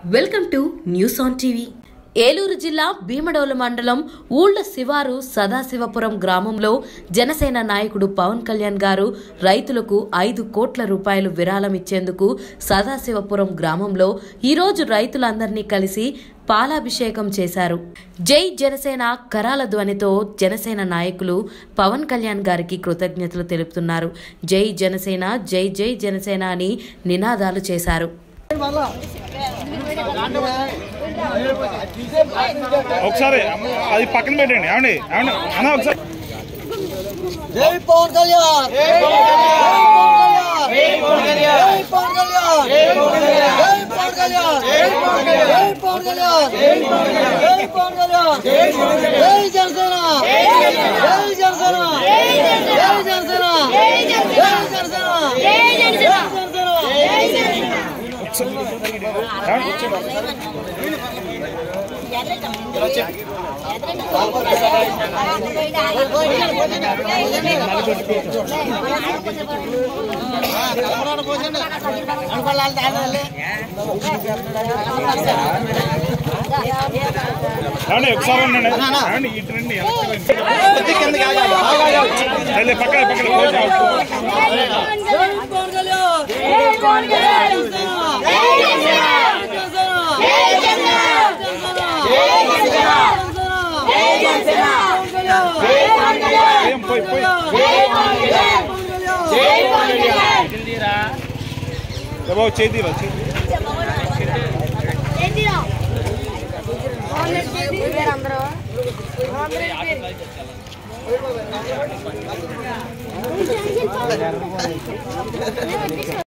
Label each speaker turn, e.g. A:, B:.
A: Welcome to news on TV Eluru జిల్లా భీమడోలు మండలం ఊళ్ల శివారు సదాశివపురం గ్రామంలో జనసేన నాయకుడు పవన్ కళ్యాణ్ గారు రైతులకు ఐదు కోట్ల రూపాయలు విరాళం ఇచ్చేందుకు సదాశివపురం గ్రామంలో ఈరోజు రైతులందరినీ కలిసి పాలాభిషేకం చేశారు జై జనసేన కరాల ధ్వనితో జనసేన నాయకులు పవన్ కళ్యాణ్ గారికి కృతజ్ఞతలు తెలుపుతున్నారు జై జనసేన జై జై జనసేన అని నినాదాలు చేశారు
B: ఒకసారి అది పక్కన పెట్టండి ఏమండి ఏమండి అన్న ఒకసారి
C: జై పవన్ కళ్యాణ్ జై పవన్ కళ్యాణ్ జై పవన్ కళ్యాణ్ జై పవన్ కళ్యాణ్ జై పవన్ కళ్యాణ్ జై పవన్ కళ్యాణ్ జై పవన్ కళ్యాణ్ జై పవన్ కళ్యాణ్ జై పవన్ కళ్యాణ్ జై జనసేన జై జనసేన జై జనసేన జై జనసేన జై జనసేన
B: ఏమండి ఒకసారి ఉండండి ఏమండి ఇటు రండి వెనక్కి రండి. లే, పక్కన పక్కన
C: జై పవన్ కళ్యాణ్ జై పవన్ కళ్యాణ్ జై జనసేన జై జనసేన జై జనసేన జై జనసేన జై పవన్ కళ్యాణ్
B: ఏం పోయి పోయి
C: జై పవన్ కళ్యాణ్ జై పవన్ కళ్యాణ్
B: ఏ బాబు చేతిరా చేతి
D: అందరూ